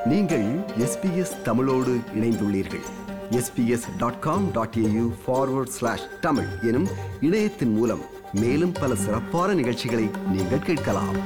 நீங்கள் எஸ்பிஎஸ் தமிழோடு இணைந்துள்ளீர்கள் SBS dot com dot AU forward slash Tamil எனும் இணையத்தின் மூலம் மேலும் பல சிறப்பான நிகழ்ச்சிகளை நீங்கள் கேட்கலாம்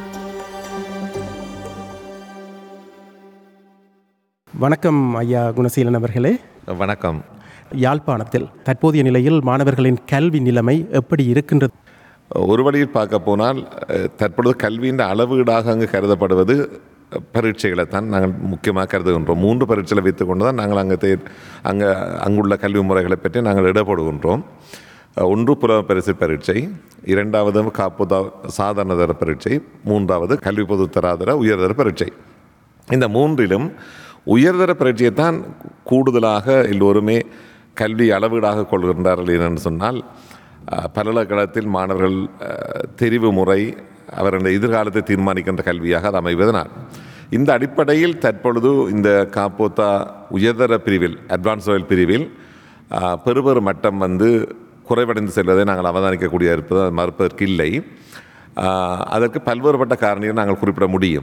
வணக்கம் ஐயா குணசீலன் அவர்களே வணக்கம் யாழ்ப்பாணத்தில் தற்போதைய நிலையில் மாணவர்களின் கல்வி நிலைமை எப்படி இருக்கின்றது ஒரு வழியில் பார்க்க போனால் அஹ், தற்பொழுது கல்வியின் அளவீடாக அங்கு கருதப்படுவது அஹ், பரீட்சைகளை தான் நாங்கள் முக்கியமாக கருதுகின்றோம் மூன்று பரீட்சைகளை வைத்துக் கொண்டு தான் நாங்கள் அங்கே தே அங்கே அங்குள்ள கல்வி முறைகளை பற்றி நாங்கள் இடப்படுகின்றோம் அஹ், ஒன்று புலவ பரிசு பரீட்சை இரண்டாவது காப்புதா சாதாரண தர பரீட்சை மூன்றாவது கல்வி பொதுத்தராதர உயர்தர பரீட்சை இந்த மூன்றிலும் உயர்தர பரீட்சையை தான் கூடுதலாக எல்லோருமே கல்வி அளவீடாக கொள்கின்றார்கள் என்று சொன்னால் அஹ், பல்கலைக்கழகத்தில் மாணவர்கள் அஹ், தெரிவு முறை அவர்களுடைய எதிர்காலத்தை தீர்மானிக்கின்ற கல்வியாக அது அமைவதனால் இந்த அடிப்படையில் தற்பொழுது இந்த காப்போத்தா உயர்தர பிரிவில் அட்வான்ஸ் லெவல் பிரிவில் அஹ், பெறுபெறு மட்டம் வந்து குறைவடைந்து செல்வதை நாங்கள் அவதானிக்கக்கூடிய இருப்பது அது மறுப்பதற்கு இல்லை அஹ், அதற்கு பல்வேறுபட்ட காரணிகள் நாங்கள் குறிப்பிட முடியும்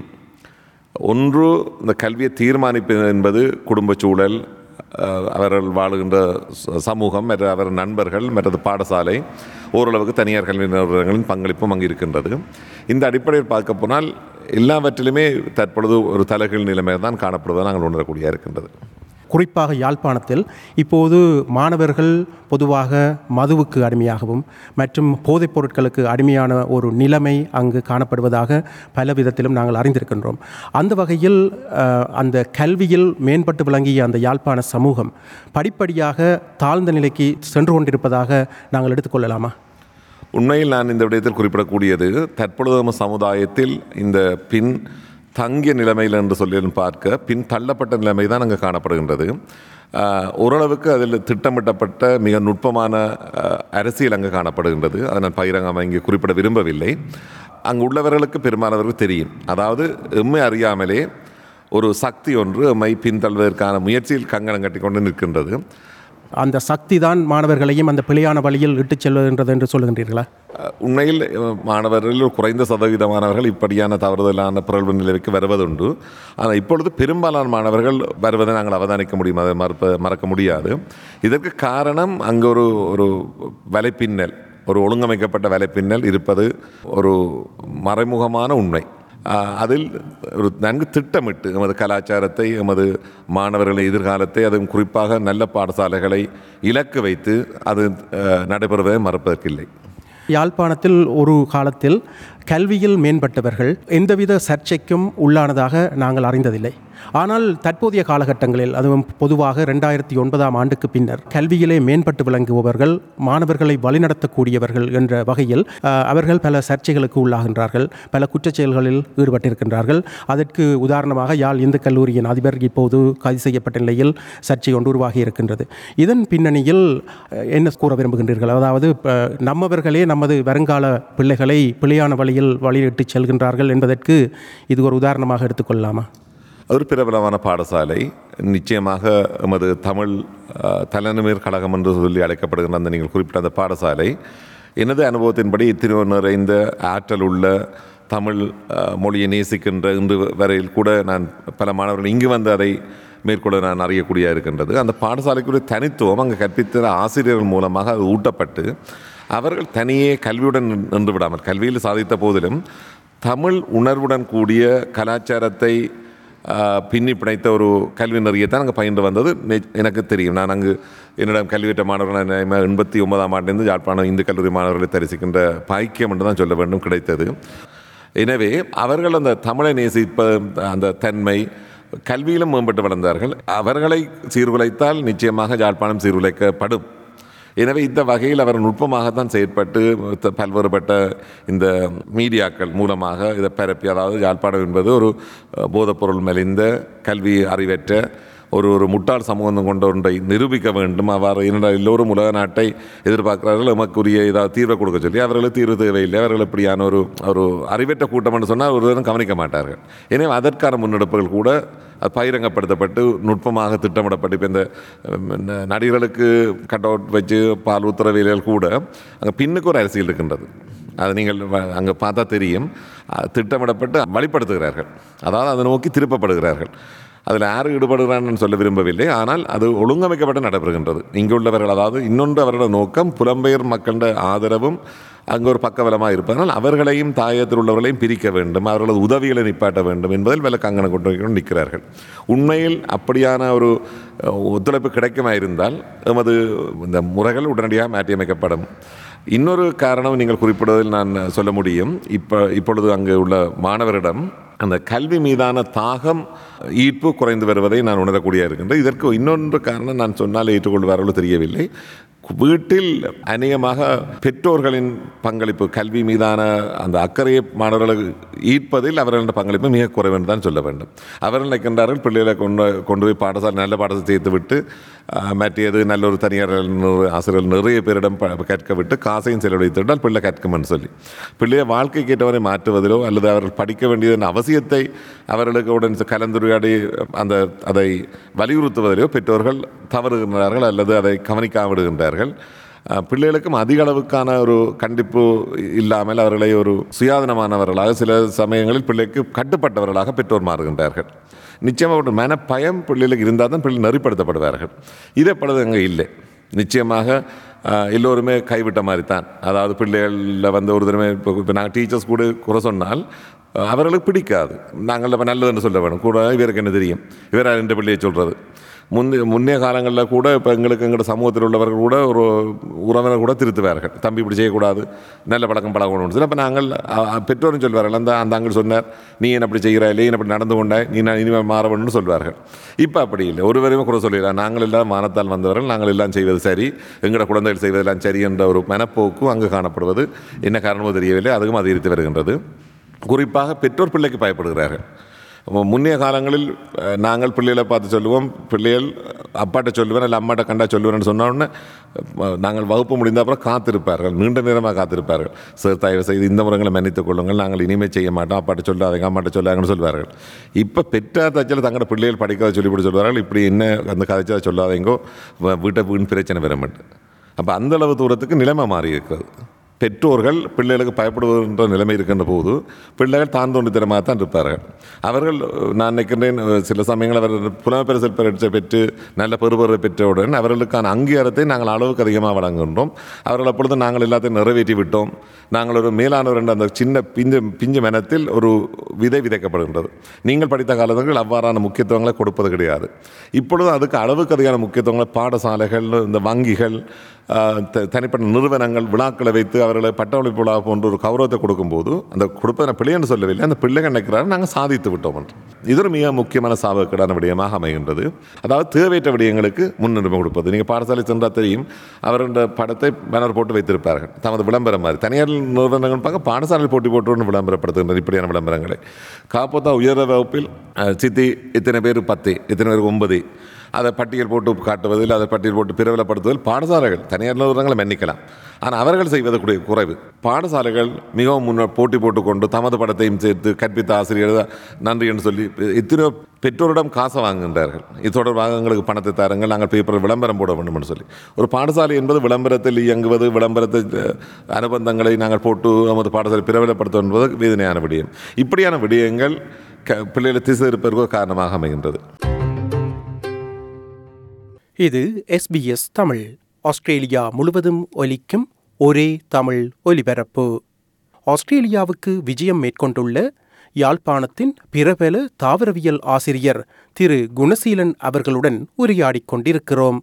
ஒன்று இந்த கல்வியை தீர்மானிப்பது என்பது குடும்பச் சூழல் அஹ், அவர்கள் வாழுகின்ற ச- சமூகம் மற்ற அவர் நண்பர்கள் மற்றது பாடசாலை ஓரளவுக்கு தனியார் கல்வி நிறுவனங்களின் பங்களிப்பும் அங்கு இருக்கின்றது இந்த அடிப்படையில் பார்க்க போனால் எல்லாவற்றிலுமே தற்பொழுது ஒரு தலைகீழ் நிலைமை தான் காணப்படுவதை நாங்கள் உணரக்கூடிய இருக்கின்றது குறிப்பாக யாழ்ப்பாணத்தில் இப்போது மாணவர்கள் பொதுவாக மதுவுக்கு அடிமையாகவும் மற்றும் போதைப் பொருட்களுக்கு அடிமையான ஒரு நிலைமை அங்கு காணப்படுவதாக பல விதத்திலும் நாங்கள் அறிந்திருக்கின்றோம் அந்த வகையில் அஹ், அந்த கல்வியில் மேம்பட்டு விளங்கிய அந்த யாழ்ப்பாண சமூகம் படிப்படியாக தாழ்ந்த நிலைக்கு சென்று கொண்டிருப்பதாக நாங்கள் எடுத்துக்கொள்ளலாமா உண்மையில் நான் இந்த விடயத்தில் குறிப்பிடக்கூடியது தற்பொழுது நம்ம சமுதாயத்தில் இந்த பின் தங்கிய நிலைமையில் என்று சொல்லி பார்க்க பின் தள்ளப்பட்ட நிலைமை தான் அங்கே காணப்படுகின்றது ஆஹ், ஓரளவுக்கு அதில் திட்டமிட்டப்பட்ட மிக நுட்பமான ஆஹ், அரசியல் அங்கே காணப்படுகின்றது அதை நான் பகிரங்கமாக இங்கே குறிப்பிட விரும்பவில்லை அங்கு உள்ளவர்களுக்கு பெரும்பாலானவர்களுக்கு தெரியும் அதாவது எம்மை அறியாமலே ஒரு சக்தி ஒன்று எம்மை பின்தள்வதற்கான முயற்சியில் கங்கணம் கட்டி கொண்டு நிற்கின்றது அந்த சக்தி தான் மாணவர்களையும் அந்த பிழையான வழியில் இட்டுச் செல்கின்றது என்று சொல்லுகின்றீர்களா அஹ் உண்மையில் அஹ், மாணவர்களில் குறைந்த சதவீதமானவர்கள் இப்படியான தவறுதலான பிறழ்வு நிலைக்கு வருவதுண்டு ஆனால் இப்பொழுது பெரும்பாலான மாணவர்கள் வருவதை நாங்கள் அவதானிக்க முடியும் அதை மறுப்ப மறக்க முடியாது இதற்கு காரணம் அங்கே ஒரு ஒரு வலைப்பின்னல் ஒரு ஒழுங்கமைக்கப்பட்ட வலைப்பின்னல் இருப்பது ஒரு மறைமுகமான உண்மை ஆஹ் அதில் ஒரு நன்கு திட்டமிட்டு எமது கலாச்சாரத்தை எமது மாணவர்களின் எதிர்காலத்தை அதுவும் குறிப்பாக நல்ல பாடசாலைகளை இலக்கு வைத்து அது ஆஹ் நடைபெறுவதை மறப்பதற்கில்லை யாழ்ப்பாணத்தில் ஒரு காலத்தில் கல்வியில் மேம்பட்டவர்கள் எந்தவித சர்ச்சைக்கும் உள்ளானதாக நாங்கள் அறிந்ததில்லை ஆனால் தற்போதைய காலகட்டங்களில் அதுவும் பொதுவாக ரெண்டாயிரத்தி ஒன்பதாம் ஆண்டுக்கு பின்னர் கல்வியிலே மேம்பட்டு விளங்குபவர்கள் மாணவர்களை வழிநடத்தக்கூடியவர்கள் என்ற வகையில் அஹ், அவர்கள் பல சர்ச்சைகளுக்கு உள்ளாகின்றார்கள் பல குற்றச்செயல்களில் ஈடுபட்டிருக்கின்றார்கள் அதற்கு உதாரணமாக யாழ் இந்து கல்லூரியின் அதிபர் இப்போது கைது செய்யப்பட்ட நிலையில் சர்ச்சை ஒன்று உருவாகி இருக்கின்றது இதன் பின்னணியில் அஹ், என்ன கூற விரும்புகின்றீர்கள் அதாவது இப்ப நம்மவர்களே நமது வருங்கால பிள்ளைகளை பிழையான வழியில் வழியிட்டு செல்கின்றார்கள் என்பதற்கு இது ஒரு உதாரணமாக எடுத்துக்கொள்ளலாமா அது ஒரு பிரபலமான பாடசாலை நிச்சயமாக எமது தமிழ் ஆஹ், தலைநமிர் கழகம் என்று சொல்லி அழைக்கப்படுகின்ற அந்த நீங்கள் குறிப்பிட்ட அந்த பாடசாலை எனது அனுபவத்தின்படி இத்திரு நிறைந்த ஆற்றல் உள்ள தமிழ் ஆஹ், மொழியை நேசிக்கின்ற இன்று வரையில் கூட நான் பல மாணவர்கள் இங்கு வந்து அதை மேற்கொள்ள நான் அறியக்கூடிய இருக்கின்றது அந்த பாடசாலைக்குரிய தனித்துவம் அங்கே கற்பித்த ஆசிரியர்கள் மூலமாக அது ஊட்டப்பட்டு அவர்கள் தனியே கல்வியுடன் நின்று விடாமல் கல்வியில் சாதித்த போதிலும் தமிழ் உணர்வுடன் கூடிய கலாச்சாரத்தை ஆஹ், பின்னி பிணைத்த ஒரு கல்வி நெறியைத்தான் அங்கே பயின்று வந்தது நெ- எனக்கு தெரியும் நான் அங்கு என்னிடம் கல்வி கற்ற மாணவர்கள் நான் எண்பத்தி ஒன்பதாம் ஆண்டிலிருந்து யாழ்ப்பாணம் இந்து கல்லூரி மாணவர்களை தரிசிக்கின்ற பாக்கியம் என்று தான் சொல்ல வேண்டும் கிடைத்தது எனவே அவர்கள் அந்த தமிழை நேசிப்ப அந்த தன்மை கல்வியிலும் மேம்பட்டு வளர்ந்தார்கள் அவர்களை சீர்குலைத்தால் நிச்சயமாக யாழ்ப்பாணம் சீர்குலைக்கப்படும் எனவே இந்த வகையில் அவர் நுட்பமாகத்தான் செயற்பட்டு த- பல்வேறுபட்ட இந்த மீடியாக்கள் மூலமாக இதை பரப்பி அதாவது யாழ்ப்பாணம் என்பது ஒரு அஹ், போதைப்பொருள் மெலிந்த கல்வி அறிவற்ற ஒரு ஒரு முட்டாள் சமூகம் கொண்ட ஒன்றை நிரூபிக்க வேண்டும் அவ்வாறு என்னடா எல்லோரும் உலக நாட்டை எதிர்பார்க்கிறார்கள் எமக்குரிய ஏதாவது தீர்வை கொடுக்க சொல்லி அவர்களுக்கு தீர்வு தேவையில்லை அவர்கள் இப்படியான ஒரு ஒரு அறிவற்ற கூட்டம் என்று சொன்னால் ஒருவரும் கவனிக்க மாட்டார்கள் எனவே அதற்கான முன்னெடுப்புகள் கூட அது பகிரங்கப்படுத்தப்பட்டு நுட்பமாக திட்டமிடப்பட்டு இப்போ இந்த உம், இந்த நடிகர்களுக்கு கட் அவுட் வச்சு பால் உத்தரவியல்கள் கூட அங்கே பின்னுக்கு ஒரு அரசியல் இருக்கின்றது அது நீங்கள் வ- அங்கே பார்த்தா தெரியும் அஹ், திட்டமிடப்பட்டு வழிப்படுத்துகிறார்கள் அதாவது அதை நோக்கி திருப்பப்படுகிறார்கள் அதில் யார் ஈடுபடுகிறான்னு சொல்ல விரும்பவில்லை ஆனால் அது ஒழுங்கமைக்கப்பட்டு நடைபெறுகின்றது இங்கு உள்ளவர்கள் அதாவது இன்னொன்று அவர்களோட நோக்கம் புலம்பெயர் மக்களோட ஆதரவும் அங்கே ஒரு பக்கபலமாக இருப்பதனால் அவர்களையும் தாயத்தில் உள்ளவர்களையும் பிரிக்க வேண்டும் அவர்களது உதவிகளை நிப்பாட்ட வேண்டும் என்பதில் வில கங்கணம் கொண்டு நிற்கிறார்கள் உண்மையில் அப்படியான ஒரு அஹ், ஒத்துழைப்பு கிடைக்குமாயிருந்தால் எமது இந்த முறைகள் உடனடியாக மாற்றியமைக்கப்படும் இன்னொரு காரணம் நீங்கள் குறிப்பிடுவதில் நான் சொல்ல முடியும் இப்போ இப்பொழுது அங்கு உள்ள மாணவரிடம் அந்த கல்வி மீதான தாகம் ஈர்ப்பு குறைந்து வருவதை நான் உணரக்கூடிய இருக்கின்றேன் இதற்கு இன்னொன்று காரணம் நான் சொன்னால் ஏற்றுக்கொள்வார்களோ தெரியவில்லை வீட்டில் அநேகமாக பெற்றோர்களின் பங்களிப்பு கல்வி மீதான அந்த அக்கறையை மாணவர்களுக்கு ஈர்ப்பதில் அவர்களின் பங்களிப்பு மிக குறைவு என்று தான் சொல்ல வேண்டும் அவர்கள் நினைக்கின்றார்கள் பிள்ளைகளை கொண்டு கொண்டு போய் பாடசாலை நல்ல பாடத்தை சேர்த்து விட்டு ஆஹ், மற்றது நல்ல ஒரு தனியார் நிறு- ஆசிரியர்கள் நிறைய பேரிடம் ப- கற்க விட்டு காசையும் செலவழித்து விட்டால் பிள்ளை கற்கும்னு சொல்லி பிள்ளையை வாழ்க்கைக்கு ஏற்றவரை மாற்றுவதிலோ அல்லது அவர்கள் படிக்க வேண்டியதன் அவசியத்தை அவர்களுக்கு உடன் கலந்துரையாடி அந்த அதை வலியுறுத்துவதிலோ பெற்றோர்கள் தவறுகின்றார்கள் அல்லது அதை கவனிக்காம விடுகின்றார்கள் அஹ், பிள்ளைகளுக்கும் அதிக அளவுக்கான ஒரு கண்டிப்பு இல்லாமல் அவர்களை ஒரு சுயாதீனமானவர்களாக சில சமயங்களில் பிள்ளைக்கு கட்டுப்பட்டவர்களாக பெற்றோர் மாறுகின்றார்கள் நிச்சயமாக ஒரு மனப்பயம் பிள்ளைகளுக்கு இருந்தால் தான் பிள்ளை நெறிப்படுத்தப்படுவார்கள் இதே பழுது அங்கே இல்லை நிச்சயமாக அஹ், எல்லோருமே கைவிட்ட மாதிரி தான் அதாவது பிள்ளைகளில் வந்து ஒரு தடவை இப்போ இப்போ நாங்கள் டீச்சர்ஸ் கூட குறை சொன்னால் அஹ், அவர்களுக்கு பிடிக்காது நாங்கள் இப்போ நல்லதுன்னு சொல்ல வேணும் கூட இவருக்கு என்ன தெரியும் இவரா ரெண்டு பிள்ளையை சொல்கிறது முந்தைய முன்னைய காலங்களில் கூட இப்போ எங்களுக்கு எங்களோட சமூகத்தில் உள்ளவர்கள் கூட ஒரு உறவினர் கூட திருத்துவார்கள் தம்பி இப்படி செய்யக்கூடாது நல்ல பழக்கம் பழகணும்னு சொல்லி அப்போ நாங்கள் அ- அ- பெற்றோரும் சொல்வார்கள் அந்த அந்த அங்கிள் சொன்னார் நீ என்ன அப்படி செய்கிறாய் இல்லை என்ன அப்படி நடந்து கொண்டாய் நீ நான் இனிமேல் மாற வேணும்னு சொல்வார்கள் இப்போ அப்படி இல்லை ஒருவரையுமே கூட சொல்லிடுறாங்க நாங்கள் எல்லாம் மானத்தால் வந்தவர்கள் நாங்கள் எல்லாம் செய்வது சரி எங்களோட குழந்தைகள் செய்வதெல்லாம் சரி என்ற ஒரு மனப்போக்கு அங்கு காணப்படுவது என்ன காரணமோ தெரியவில்லை அதுவும் அதிகரித்து வருகின்றது குறிப்பாக பெற்றோர் பிள்ளைக்கு பயப்படுகிறார்கள் முன்னைய காலங்களில் அஹ், நாங்கள் பிள்ளைகளை பார்த்து சொல்லுவோம் பிள்ளைகள் அப்பாட்ட சொல்லுவேன் இல்லை அம்மாட்ட கண்டா சொல்லுவேன்னு சொன்ன உடனே அஹ், நாங்கள் வகுப்பு முடிந்த அப்புறம் காத்திருப்பார்கள் நீண்ட நேரமாக காத்திருப்பார்கள் சார் தயவு செய்து இந்த முறைகளை மன்னித்துக் கொள்ளுங்கள் நாங்கள் இனிமேல் செய்ய மாட்டோம் அப்பாட்ட சொல்லாதீங்க அம்மாட்ட சொல்லாங்கன்னு சொல்வார்கள் இப்போ பெற்றார் தச்சில் தங்களோட பிள்ளைகள் படிக்கிறத சொல்லி இப்படி சொல்வார்கள் இப்படி என்ன அந்த கதைச்சா சொல்லாதீங்கோ வ- வீட்டை வீண் பிரச்சனை வர மாட்டேன் அப்போ அந்த அளவு தூரத்துக்கு நிலைமை மாறி இருக்கிறது பெற்றோர்கள் பிள்ளைகளுக்கு பயப்படுகின்ற நிலைமை இருக்கின்ற போது பிள்ளைகள் தான் தோன்றித்தனமாக தான் இருப்பார்கள் அவர்கள் நான் நினைக்கின்றேன் சில சமயங்கள் அவர்கள் புலமைப்பரிசல் பரீட்சை பெற்று நல்ல பெறுபரை பெற்றவுடன் அவர்களுக்கான அங்கீகாரத்தை நாங்கள் அளவுக்கு அதிகமாக வழங்குகின்றோம் அவர்கள் அப்பொழுது நாங்கள் எல்லாத்தையும் நிறைவேற்றி விட்டோம் நாங்கள் ஒரு மேலானவர் என்ற அந்த சின்ன பிஞ்சு பிஞ்சு மனத்தில் ஒரு விதை விதைக்கப்படுகின்றது நீங்கள் படித்த காலத்தில் அவ்வாறான முக்கியத்துவங்களை கொடுப்பது கிடையாது இப்பொழுது அதுக்கு அளவுக்கு அதிகமான முக்கியத்துவங்களை பாடசாலைகள் இந்த வங்கிகள் ஆஹ், த- தனிப்பட்ட நிறுவனங்கள் விழாக்களை வைத்து அவர்களை பட்டமளிப்பு விழா போன்ற ஒரு கௌரவத்தை கொடுக்கும்போது அந்த கொடுப்பதை நான் பிள்ளைன்னு சொல்லவில்லை அந்த பிள்ளைகள் நினைக்கிறாரு நாங்கள் சாதித்து விட்டோம் என்று இது ஒரு மிக முக்கியமான சாபக்கேடான விடயமாக அமைகின்றது அதாவது தேவையற்ற விடயங்களுக்கு முன்னுரிமை கொடுப்பது நீங்கள் பாடசாலை சென்றால் தெரியும் அவருடைய படத்தை பேனர் போட்டு வைத்திருப்பார்கள் தமது விளம்பரம் மாதிரி தனியார் நிறுவனங்கள் பார்க்க பாடசாலை போட்டி போட்டு விளம்பரப்படுத்துகின்றன இப்படியான விளம்பரங்களை காப்போத்தா உயர் வகுப்பில் அஹ், சித்தி இத்தனை பேர் பத்து இத்தனை பேருக்கு ஒன்பது அதை பட்டியல் போட்டு காட்டுவதில் அதை பட்டியல் போட்டு பிரபலப்படுத்துவதில் பாடசாலைகள் தனியார் நிறுவனங்களை மன்னிக்கலாம் ஆனால் அவர்கள் செய்வது கூடிய குறைவு பாடசாலைகள் மிகவும் முன்ன போட்டி போட்டுக்கொண்டு தமது படத்தையும் சேர்த்து கற்பித்த ஆசிரியர் நன்றி என்று சொல்லி எத்தனையோ பெற்றோரிடம் காசை வாங்குகின்றார்கள் இது தொடர்பாக எங்களுக்கு பணத்தை தாருங்கள் நாங்கள் பேப்பரில் விளம்பரம் போட வேண்டும் என்று சொல்லி ஒரு பாடசாலை என்பது விளம்பரத்தில் இயங்குவது விளம்பரத்தை அஹ், அனுபந்தங்களை நாங்கள் போட்டு நமது பாடசாலை பிரபலப்படுத்துவது என்பது வேதனையான விடயம் இப்படியான விடயங்கள் க பிள்ளைகளை திசை இருப்பதற்கு காரணமாக அமைகின்றது இது எஸ்பிஎஸ் தமிழ் ஆஸ்திரேலியா முழுவதும் ஒலிக்கும் ஒரே தமிழ் ஒலிபரப்பு ஆஸ்திரேலியாவுக்கு விஜயம் மேற்கொண்டுள்ள யாழ்ப்பாணத்தின் பிரபல தாவரவியல் ஆசிரியர் திரு குணசீலன் அவர்களுடன் உரையாடிக் கொண்டிருக்கிறோம்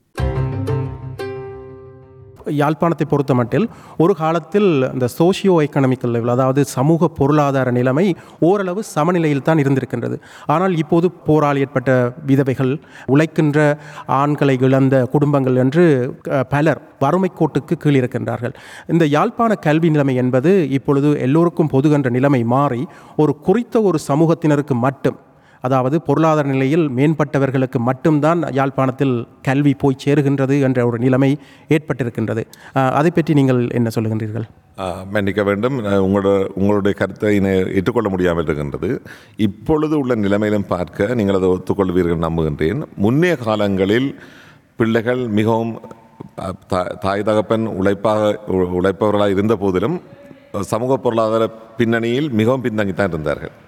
யாழ்ப்பாணத்தை பொறுத்தமட்டில் ஒரு காலத்தில் இந்த சோஷியோ எக்கனாமிக்கல் லெவல் அதாவது சமூக பொருளாதார நிலைமை ஓரளவு சமநிலையில் தான் இருந்திருக்கின்றது ஆனால் இப்போது போரால் ஏற்பட்ட விதவைகள் உழைக்கின்ற ஆண்களை இழந்த குடும்பங்கள் என்று அஹ், பலர் வறுமை கோட்டுக்கு கீழ் இருக்கின்றார்கள் இந்த யாழ்ப்பாண கல்வி நிலைமை என்பது இப்பொழுது எல்லோருக்கும் பொதுகன்ற நிலைமை மாறி ஒரு குறித்த ஒரு சமூகத்தினருக்கு மட்டும் அதாவது பொருளாதார நிலையில் மேம்பட்டவர்களுக்கு மட்டும்தான் யாழ்ப்பாணத்தில் கல்வி போய் சேருகின்றது என்ற ஒரு நிலைமை ஏற்பட்டிருக்கின்றது அஹ், அதை பற்றி நீங்கள் என்ன சொல்லுகின்றீர்கள் ஆஹ் மன்னிக்க வேண்டும் நான் உங்களோட உங்களுடைய கருத்தை இணை ஏற்றுக்கொள்ள முடியாமல் இருக்கின்றது இப்பொழுது உள்ள நிலைமையிலும் பார்க்க நீங்கள் அதை ஒத்துக்கொள்வீர்கள் நம்புகின்றேன் முன்னைய காலங்களில் பிள்ளைகள் மிகவும் அஹ், தா- தாய் தகப்பன் உழைப்பாக உ- உழைப்பவர்களாக இருந்த போதிலும் சமூக பொருளாதார பின்னணியில் மிகவும் பின்தங்கித்தான் இருந்தார்கள்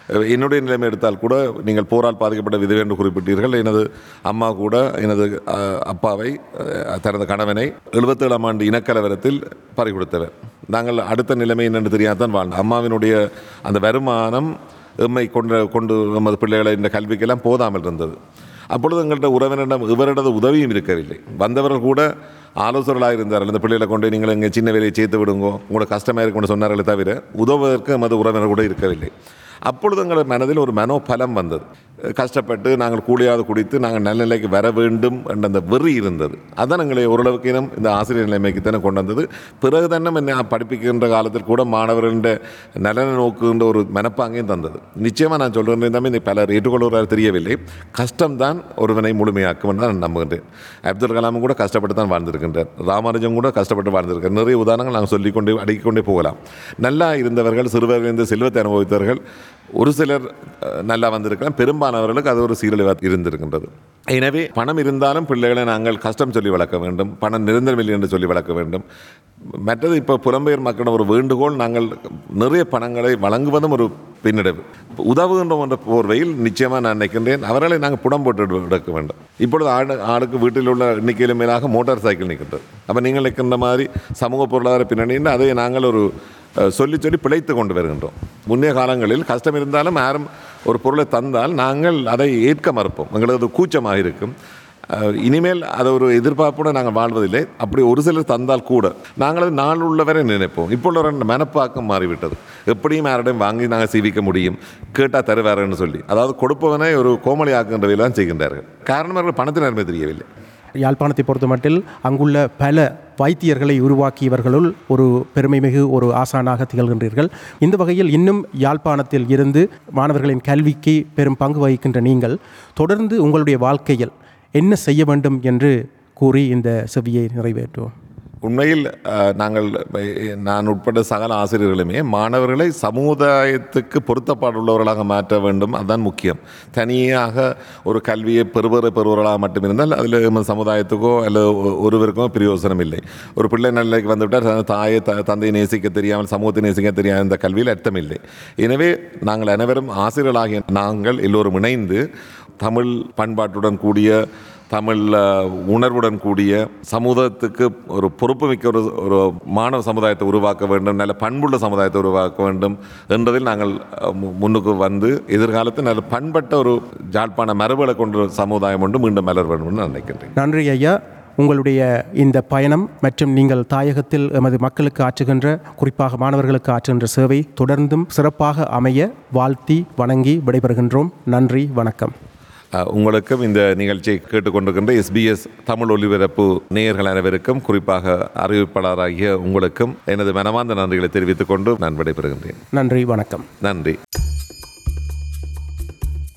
என்னுடைய நிலைமை எடுத்தால் கூட நீங்கள் போரால் பாதிக்கப்பட்ட விதவை என்று குறிப்பிட்டீர்கள் எனது அம்மா கூட எனது அஹ், அப்பாவை அஹ், தனது கணவனை எழுபத்தேழாம் ஆண்டு இனக்கலவரத்தில் பறிகொடுத்தவர் நாங்கள் அடுத்த நிலைமை என்னென்று தெரியாதான் வாழ்ந்தோம் அம்மாவினுடைய அந்த வருமானம் எம்மை கொண்டு கொண்டு நமது பிள்ளைகளை இந்த கல்விக்கெல்லாம் போதாமல் இருந்தது அப்பொழுது எங்கள்கிட்ட உறவினரிடம் இவரிடது உதவியும் இருக்கவில்லை வந்தவர்கள் கூட ஆலோசகர்களாக இருந்தார்கள் இந்த பிள்ளைகளை கொண்டு நீங்கள் எங்கள் சின்ன வேலையை சேர்த்து விடுங்கோ உங்களோட கஷ்டமாக இருக்கும்னு சொன்னார்களே தவிர உதவுவதற்கு எமது உறவினர் கூட இருக்கவில்லை அப்பொழுது எங்கள் மனதில் ஒரு மனோபலம் வந்தது கஷ்டப்பட்டு நாங்கள் கூலியாவது குடித்து நாங்கள் நல்ல நிலைக்கு வர வேண்டும் என்ற அந்த வெறி இருந்தது அதான் எங்களை ஓரளவுக்கு இனம் இந்த ஆசிரியர் நிலைமைக்கு தானே கொண்டு வந்தது பிறகு தானே என்ன படிப்பிக்கின்ற காலத்தில் கூட மாணவர்களின் நலனை நோக்குகின்ற ஒரு மனப்பாங்கையும் தந்தது நிச்சயமாக நான் சொல்கிறேன் இருந்தாலும் இந்த பலர் ஏற்றுக்கொள்கிறார் தெரியவில்லை கஷ்டம்தான் ஒருவனை முழுமையாக்கும் என்று நான் நம்புகின்றேன் அப்துல் கலாமும் கூட கஷ்டப்பட்டு தான் வாழ்ந்திருக்கின்றார் ராமானுஜம் கூட கஷ்டப்பட்டு வாழ்ந்திருக்கார் நிறைய உதாரணங்கள் நாங்கள் சொல்லிக்கொண்டே அடுக்கிக்கொண்டே போகலாம் நல்லா இருந்தவர்கள் சிறுவர்கள் செல்வத்தை அனுபவித்தவர்கள் ஒரு சிலர் அஹ், நல்லா வந்திருக்கலாம் பெரும்பாலானவர்களுக்கு அது ஒரு சீரழிவாக இருந்திருக்கின்றது எனவே பணம் இருந்தாலும் பிள்ளைகளை நாங்கள் கஷ்டம் சொல்லி வளர்க்க வேண்டும் பணம் நிரந்தரமில்லை என்று சொல்லி வளர்க்க வேண்டும் மற்றது இப்போ புலம்பெயர் மக்களிடம் ஒரு வேண்டுகோள் நாங்கள் நிறைய பணங்களை வழங்குவதும் ஒரு பின்னடைவு உதவுகின்றோம் என்ற போர்வையில் நிச்சயமாக நான் நினைக்கின்றேன் அவர்களை நாங்கள் புடம் போட்டு எடுக்க வேண்டும் இப்பொழுது ஆடு ஆளுக்கு வீட்டில் உள்ள எண்ணிக்கையில் மேலாக மோட்டார் சைக்கிள் நிற்கின்றது அப்போ நீங்கள் நிற்கின்ற மாதிரி சமூக பொருளாதார பின்னணியில் அதை நாங்கள் ஒரு அஹ், சொல்லி சொல்லி பிழைத்து கொண்டு வருகின்றோம் முந்தைய காலங்களில் கஷ்டம் இருந்தாலும் யாரும் ஒரு பொருளை தந்தால் நாங்கள் அதை ஏற்க மறுப்போம் எங்களுக்கு அது கூச்சமாக இருக்கும் அஹ், இனிமேல் அதை ஒரு எதிர்பார்ப்போடு நாங்கள் வாழ்வதில்லை அப்படி ஒரு சிலர் தந்தால் கூட நாங்கள் அது நாள் உள்ளவரை நினைப்போம் இப்போ உள்ள ரெண்டு மனப்பாக்கம் மாறிவிட்டது எப்படியும் யாரிடம் வாங்கி நாங்கள் சீவிக்க முடியும் கேட்டால் தருவாருன்னு சொல்லி அதாவது கொடுப்பவனை ஒரு கோமளி ஆக்குகின்ற வேலைதான் செய்கின்றார்கள் காரணம் அவர்கள் பணத்தின் அருமை தெரியவில்லை யாழ்ப்பாணத்தை பொறுத்தமட்டில் அங்குள்ள பல வைத்தியர்களை உருவாக்கியவர்களுள் ஒரு பெருமைமிகு ஒரு ஆசானாக திகழ்கின்றீர்கள் இந்த வகையில் இன்னும் யாழ்ப்பாணத்தில் இருந்து மாணவர்களின் கல்விக்கு பெரும் பங்கு வகிக்கின்ற நீங்கள் தொடர்ந்து உங்களுடைய வாழ்க்கையில் என்ன செய்ய வேண்டும் என்று கூறி இந்த செவியை நிறைவேற்றுவோம் உண்மையில் அஹ், நாங்கள் அஹ், நான் உட்பட்ட சகல ஆசிரியர்களுமே மாணவர்களை சமுதாயத்துக்கு பொருத்தப்பாடுள்ளவர்களாக மாற்ற வேண்டும் அதுதான் முக்கியம் தனியாக ஒரு கல்வியை பெறுவர பெறுவர்களாக மட்டும் இருந்தால் அதில் நம்ம சமுதாயத்துக்கோ அல்லது ஒ- ஒருவருக்கோ பிரயோசனம் இல்லை ஒரு பிள்ளை நிலைக்கு வந்துவிட்டால் தன் தாயை த தந்தையை நேசிக்க தெரியாமல் சமூகத்தை நேசிக்க தெரியாத இந்த கல்வியில் அர்த்தமில்லை எனவே நாங்கள் அனைவரும் ஆசிரியர்களாகிய நாங்கள் எல்லோரும் இணைந்து தமிழ் பண்பாட்டுடன் கூடிய தமிழ் அஹ், உணர்வுடன் கூடிய சமூகத்துக்கு ஒரு பொறுப்புமிக்க ஒரு ஒரு மாணவ சமுதாயத்தை உருவாக்க வேண்டும் நல்ல பண்புள்ள சமுதாயத்தை உருவாக்க வேண்டும் என்றதில் நாங்கள் அஹ், மு- முன்னுக்கு வந்து எதிர்காலத்தில் நல்ல பண்பட்ட ஒரு ஜாழ்ப்பாண மரபுகளை கொண்ட ஒரு சமுதாயம் ஒன்று மீண்டும் மலர் வேண்டும் என்று நான் நினைக்கின்றேன் நன்றி ஐயா உங்களுடைய இந்த பயணம் மற்றும் நீங்கள் தாயகத்தில் எமது மக்களுக்கு ஆற்றுகின்ற குறிப்பாக மாணவர்களுக்கு ஆற்றுகின்ற சேவை தொடர்ந்தும் சிறப்பாக அமைய வாழ்த்தி வணங்கி விடைபெறுகின்றோம் நன்றி வணக்கம் அஹ், உங்களுக்கும் இந்த நிகழ்ச்சியை கேட்டுக்கொண்டிருக்கின்ற எஸ்பிஎஸ் தமிழ் ஒலிபரப்பு நேயர்கள் அனைவருக்கும் குறிப்பாக அறிவிப்பாளராகிய உங்களுக்கும் எனது மனமார்ந்த நன்றிகளை தெரிவித்துக் கொண்டு நான் விடைபெறுகின்றேன் நன்றி வணக்கம் நன்றி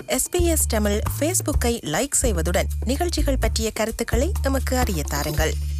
எஸ்பிஎஸ் தமிழ் ஃபேஸ்புக்கை லைக் செய்வதுடன் நிகழ்ச்சிகள் பற்றிய கருத்துக்களை எமக்கு அறிய தாருங்கள்